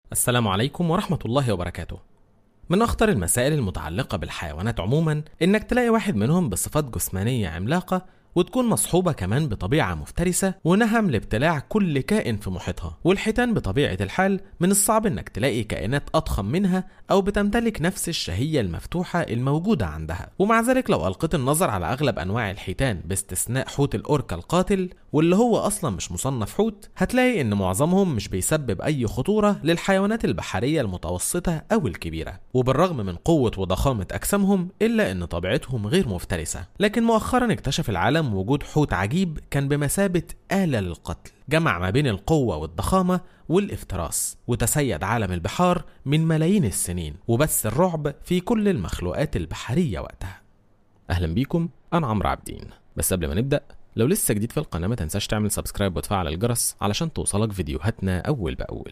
السلام عليكم ورحمة الله وبركاته. من أخطر المسائل المتعلقة بالحيوانات عموما إنك تلاقي واحد منهم بصفات جسمانية عملاقة وتكون مصحوبة كمان بطبيعة مفترسة ونهم لابتلاع كل كائن في محيطها والحيتان بطبيعة الحال من الصعب انك تلاقي كائنات اضخم منها او بتمتلك نفس الشهية المفتوحة الموجودة عندها ومع ذلك لو القيت النظر على اغلب انواع الحيتان باستثناء حوت الاوركا القاتل واللي هو اصلا مش مصنف حوت هتلاقي ان معظمهم مش بيسبب اي خطورة للحيوانات البحرية المتوسطة او الكبيرة وبالرغم من قوة وضخامة اجسامهم الا ان طبيعتهم غير مفترسة لكن مؤخرا اكتشف العالم وجود حوت عجيب كان بمثابة آلة للقتل جمع ما بين القوة والضخامة والافتراس وتسيد عالم البحار من ملايين السنين وبث الرعب في كل المخلوقات البحرية وقتها أهلا بيكم أنا عمرو عابدين بس قبل ما نبدأ لو لسه جديد في القناة ما تنساش تعمل سبسكرايب وتفعل الجرس علشان توصلك فيديوهاتنا أول بأول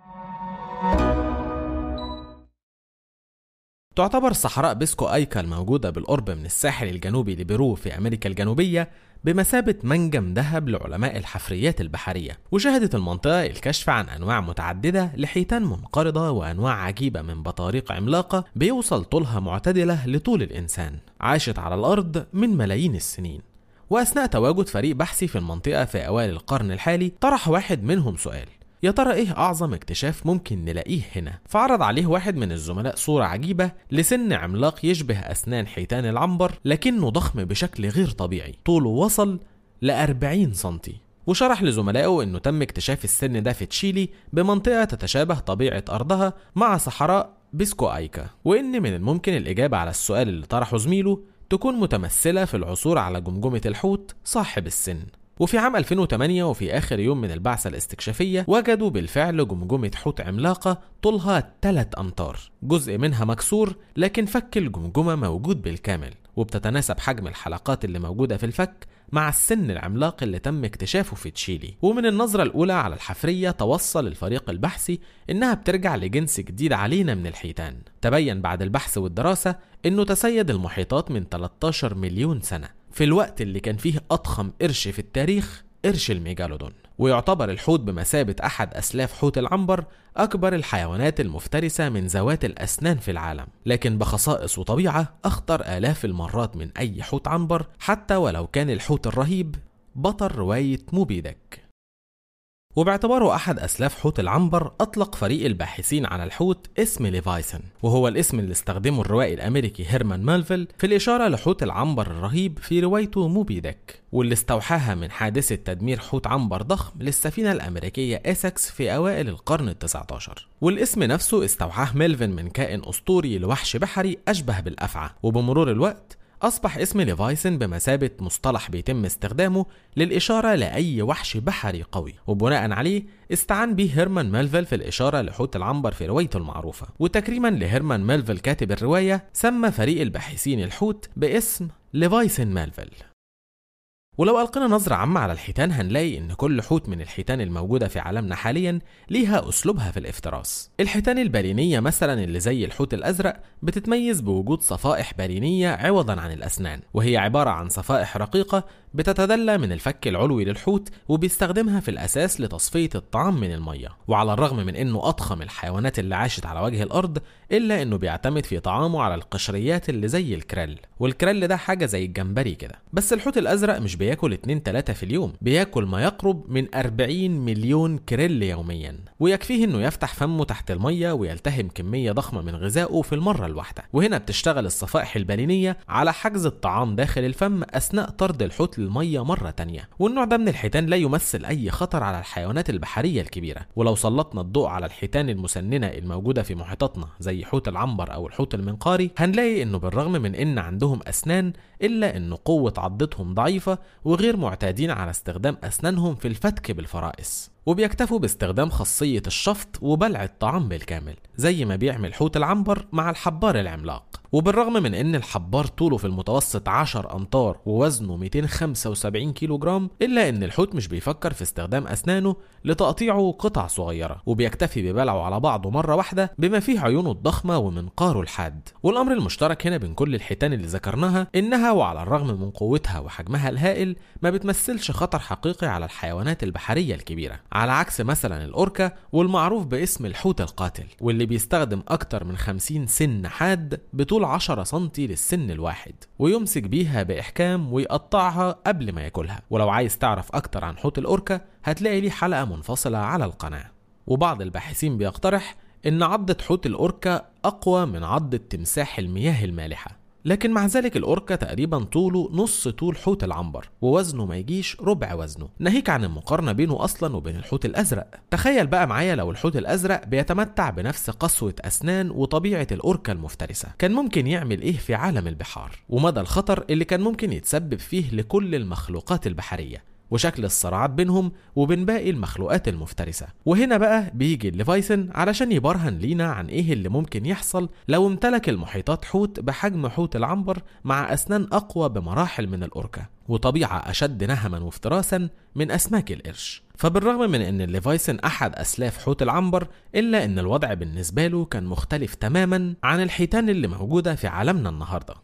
تعتبر صحراء بيسكو أيكا الموجودة بالقرب من الساحل الجنوبي لبيرو في أمريكا الجنوبية بمثابة منجم ذهب لعلماء الحفريات البحرية وشهدت المنطقة الكشف عن أنواع متعددة لحيتان منقرضة وأنواع عجيبة من بطاريق عملاقة بيوصل طولها معتدلة لطول الإنسان عاشت على الأرض من ملايين السنين وأثناء تواجد فريق بحثي في المنطقة في أوائل القرن الحالي طرح واحد منهم سؤال يا ترى ايه اعظم اكتشاف ممكن نلاقيه هنا فعرض عليه واحد من الزملاء صورة عجيبة لسن عملاق يشبه اسنان حيتان العنبر لكنه ضخم بشكل غير طبيعي طوله وصل ل 40 سنتي وشرح لزملائه انه تم اكتشاف السن ده في تشيلي بمنطقة تتشابه طبيعة ارضها مع صحراء بيسكو ايكا وان من الممكن الاجابة على السؤال اللي طرحه زميله تكون متمثلة في العثور على جمجمة الحوت صاحب السن وفي عام 2008 وفي آخر يوم من البعثة الاستكشافية وجدوا بالفعل جمجمة حوت عملاقة طولها 3 أمتار جزء منها مكسور لكن فك الجمجمة موجود بالكامل وبتتناسب حجم الحلقات اللي موجودة في الفك مع السن العملاق اللي تم اكتشافه في تشيلي ومن النظرة الأولى على الحفرية توصل الفريق البحثي إنها بترجع لجنس جديد علينا من الحيتان تبين بعد البحث والدراسة إنه تسيد المحيطات من 13 مليون سنة في الوقت اللي كان فيه أضخم قرش في التاريخ قرش الميجالودون ويعتبر الحوت بمثابة أحد أسلاف حوت العنبر أكبر الحيوانات المفترسة من ذوات الأسنان في العالم لكن بخصائص وطبيعة أخطر آلاف المرات من أي حوت عنبر حتى ولو كان الحوت الرهيب بطل رواية موبي ديك وباعتباره أحد أسلاف حوت العنبر أطلق فريق الباحثين عن الحوت اسم ليفايسن وهو الاسم اللي استخدمه الروائي الأمريكي هيرمان مالفيل في الإشارة لحوت العنبر الرهيب في روايته موبي ديك واللي استوحاها من حادثة تدمير حوت عنبر ضخم للسفينة الأمريكية إيسكس في أوائل القرن التسعة عشر والاسم نفسه استوحاه ميلفن من كائن أسطوري لوحش بحري أشبه بالأفعى وبمرور الوقت أصبح اسم ليفايسن بمثابة مصطلح بيتم استخدامه للإشارة لأي وحش بحري قوي وبناء عليه استعان به هيرمان ميلفيل في الإشارة لحوت العنبر في روايته المعروفة وتكريما لهيرمان ميلفيل كاتب الرواية سمى فريق الباحثين الحوت باسم ليفايسن ميلفيل ولو ألقينا نظرة عامة على الحيتان هنلاقي إن كل حوت من الحيتان الموجودة في عالمنا حاليا ليها أسلوبها في الافتراس. الحيتان البالينية مثلا اللي زي الحوت الأزرق بتتميز بوجود صفائح بالينية عوضا عن الأسنان، وهي عبارة عن صفائح رقيقة بتتدلى من الفك العلوي للحوت وبيستخدمها في الأساس لتصفية الطعام من المية، وعلى الرغم من إنه أضخم الحيوانات اللي عاشت على وجه الأرض إلا إنه بيعتمد في طعامه على القشريات اللي زي الكريل، والكريل ده حاجة زي الجمبري كده، بس الحوت الأزرق مش بياكل 2 3 في اليوم بياكل ما يقرب من 40 مليون كريل يوميا ويكفيه انه يفتح فمه تحت الميه ويلتهم كميه ضخمه من غذائه في المره الواحده وهنا بتشتغل الصفائح البالينيه على حجز الطعام داخل الفم اثناء طرد الحوت للميه مره تانية والنوع ده من الحيتان لا يمثل اي خطر على الحيوانات البحريه الكبيره ولو سلطنا الضوء على الحيتان المسننه الموجوده في محيطاتنا زي حوت العنبر او الحوت المنقاري هنلاقي انه بالرغم من ان عندهم اسنان الا ان قوه عضتهم ضعيفه وغير معتادين على استخدام أسنانهم في الفتك بالفرائس وبيكتفوا باستخدام خاصية الشفط وبلع الطعام بالكامل زي ما بيعمل حوت العنبر مع الحبار العملاق وبالرغم من ان الحبار طوله في المتوسط 10 امتار ووزنه 275 كيلو جرام الا ان الحوت مش بيفكر في استخدام اسنانه لتقطيعه قطع صغيره وبيكتفي ببلعه على بعضه مره واحده بما فيه عيونه الضخمه ومنقاره الحاد والامر المشترك هنا بين كل الحيتان اللي ذكرناها انها وعلى الرغم من قوتها وحجمها الهائل ما بتمثلش خطر حقيقي على الحيوانات البحريه الكبيره على عكس مثلا الاوركا والمعروف باسم الحوت القاتل واللي بيستخدم اكتر من 50 سن حاد بطول 10 سم للسن الواحد ويمسك بيها باحكام ويقطعها قبل ما ياكلها ولو عايز تعرف اكتر عن حوت الاوركا هتلاقي ليه حلقه منفصله على القناه وبعض الباحثين بيقترح ان عضه حوت الاوركا اقوى من عضه تمساح المياه المالحه لكن مع ذلك الأوركا تقريبا طوله نص طول حوت العنبر ووزنه ما يجيش ربع وزنه ناهيك عن المقارنة بينه أصلا وبين الحوت الأزرق تخيل بقى معايا لو الحوت الأزرق بيتمتع بنفس قسوة أسنان وطبيعة الأوركا المفترسة كان ممكن يعمل إيه في عالم البحار ومدى الخطر اللي كان ممكن يتسبب فيه لكل المخلوقات البحرية وشكل الصراعات بينهم وبين باقي المخلوقات المفترسة وهنا بقى بيجي الليفايسن علشان يبرهن لينا عن ايه اللي ممكن يحصل لو امتلك المحيطات حوت بحجم حوت العنبر مع اسنان اقوى بمراحل من الاوركا وطبيعة اشد نهما وافتراسا من اسماك القرش فبالرغم من ان الليفايسن احد اسلاف حوت العنبر الا ان الوضع بالنسبة له كان مختلف تماما عن الحيتان اللي موجودة في عالمنا النهارده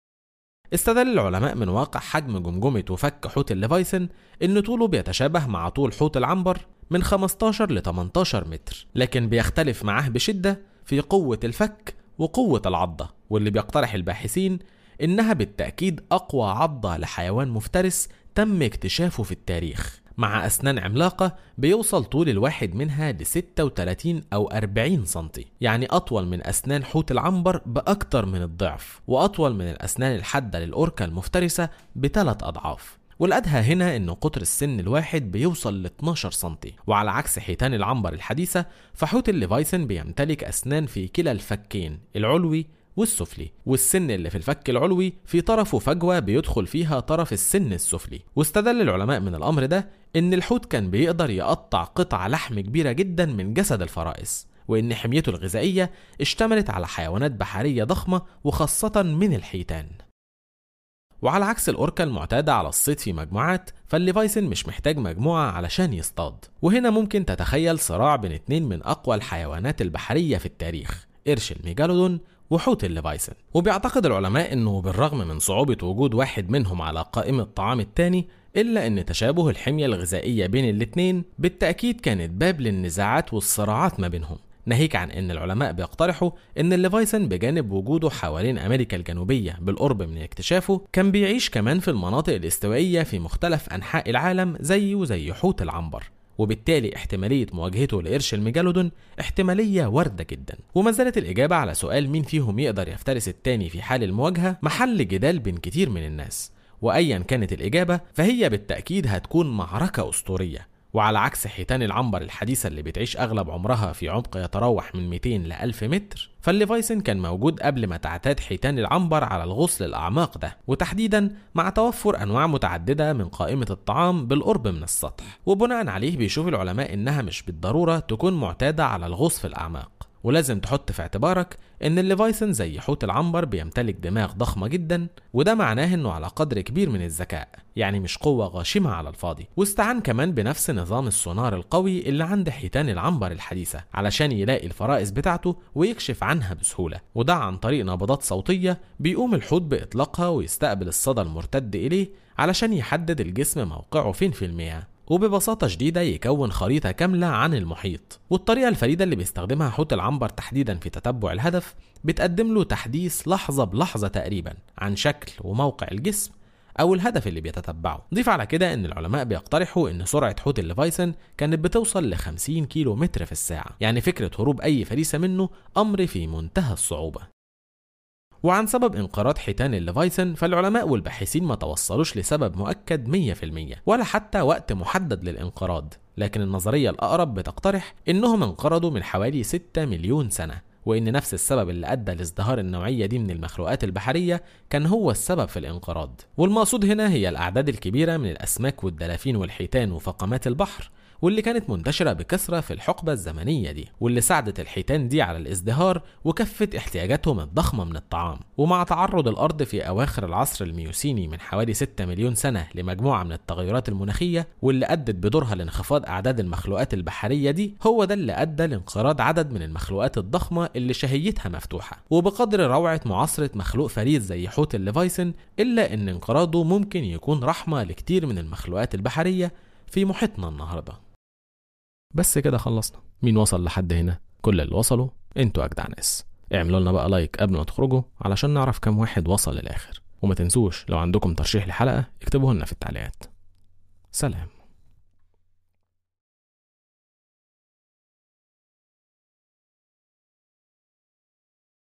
استدل العلماء من واقع حجم جمجمة وفك حوت الليفايسن إن طوله بيتشابه مع طول حوت العنبر من 15 ل 18 متر لكن بيختلف معاه بشدة في قوة الفك وقوة العضة واللي بيقترح الباحثين إنها بالتأكيد أقوى عضة لحيوان مفترس تم اكتشافه في التاريخ مع أسنان عملاقة بيوصل طول الواحد منها ل 36 أو 40 سنتي يعني أطول من أسنان حوت العنبر بأكتر من الضعف وأطول من الأسنان الحادة للأوركا المفترسة بثلاث أضعاف والأدهى هنا إن قطر السن الواحد بيوصل ل 12 سنتي وعلى عكس حيتان العنبر الحديثة فحوت الليفايسن بيمتلك أسنان في كلا الفكين العلوي والسفلي والسن اللي في الفك العلوي في طرفه فجوة بيدخل فيها طرف السن السفلي واستدل العلماء من الأمر ده إن الحوت كان بيقدر يقطع قطع لحم كبيرة جدا من جسد الفرائس وإن حميته الغذائية اشتملت على حيوانات بحرية ضخمة وخاصة من الحيتان وعلى عكس الأوركا المعتادة على الصيد في مجموعات فالليفايسن مش محتاج مجموعة علشان يصطاد وهنا ممكن تتخيل صراع بين اتنين من أقوى الحيوانات البحرية في التاريخ قرش الميجالودون وحوت الليفايسن وبيعتقد العلماء انه بالرغم من صعوبة وجود واحد منهم على قائمة طعام التاني إلا أن تشابه الحمية الغذائية بين الاتنين بالتأكيد كانت باب للنزاعات والصراعات ما بينهم ناهيك عن ان العلماء بيقترحوا ان الليفايسن بجانب وجوده حوالين امريكا الجنوبيه بالقرب من اكتشافه كان بيعيش كمان في المناطق الاستوائيه في مختلف انحاء العالم زيه زي حوت العنبر وبالتالي احتمالية مواجهته لقرش الميجالودون احتمالية واردة جدا وما زالت الإجابة على سؤال مين فيهم يقدر يفترس التاني في حال المواجهة محل جدال بين كتير من الناس وأيا كانت الإجابة فهي بالتأكيد هتكون معركة أسطورية وعلى عكس حيتان العنبر الحديثة اللي بتعيش أغلب عمرها في عمق يتراوح من 200 ل 1000 متر فالليفايسن كان موجود قبل ما تعتاد حيتان العنبر على الغوص للأعماق ده وتحديدا مع توفر أنواع متعددة من قائمة الطعام بالقرب من السطح وبناء عليه بيشوف العلماء إنها مش بالضرورة تكون معتادة على الغوص في الأعماق ولازم تحط في اعتبارك ان الليفايسن زي حوت العنبر بيمتلك دماغ ضخمة جدا وده معناه انه على قدر كبير من الذكاء يعني مش قوة غاشمة على الفاضي واستعان كمان بنفس نظام السونار القوي اللي عند حيتان العنبر الحديثة علشان يلاقي الفرائس بتاعته ويكشف عنها بسهولة وده عن طريق نبضات صوتية بيقوم الحوت بإطلاقها ويستقبل الصدى المرتد إليه علشان يحدد الجسم موقعه فين في المياه وببساطة شديدة يكون خريطة كاملة عن المحيط والطريقة الفريدة اللي بيستخدمها حوت العنبر تحديدا في تتبع الهدف بتقدم له تحديث لحظة بلحظة تقريبا عن شكل وموقع الجسم أو الهدف اللي بيتتبعه ضيف على كده إن العلماء بيقترحوا إن سرعة حوت الليفايسن كانت بتوصل ل 50 كيلو متر في الساعة يعني فكرة هروب أي فريسة منه أمر في منتهى الصعوبة وعن سبب انقراض حيتان الليفايسن فالعلماء والباحثين ما توصلوش لسبب مؤكد 100% ولا حتى وقت محدد للانقراض لكن النظرية الأقرب بتقترح إنهم انقرضوا من حوالي 6 مليون سنة وإن نفس السبب اللي أدى لازدهار النوعية دي من المخلوقات البحرية كان هو السبب في الانقراض والمقصود هنا هي الأعداد الكبيرة من الأسماك والدلافين والحيتان وفقامات البحر واللي كانت منتشرة بكثرة في الحقبة الزمنية دي واللي ساعدت الحيتان دي على الازدهار وكفت احتياجاتهم الضخمة من الطعام ومع تعرض الأرض في أواخر العصر الميوسيني من حوالي 6 مليون سنة لمجموعة من التغيرات المناخية واللي أدت بدورها لانخفاض أعداد المخلوقات البحرية دي هو ده اللي أدى لانقراض عدد من المخلوقات الضخمة اللي شهيتها مفتوحة وبقدر روعة معاصرة مخلوق فريد زي حوت الليفايسن إلا إن انقراضه ممكن يكون رحمة لكتير من المخلوقات البحرية في محيطنا النهاردة بس كده خلصنا مين وصل لحد هنا كل اللي وصلوا انتوا أجدع ناس اعملوا لنا بقى لايك قبل ما تخرجوا علشان نعرف كم واحد وصل للآخر وما تنسوش لو عندكم ترشيح لحلقة اكتبوه لنا في التعليقات سلام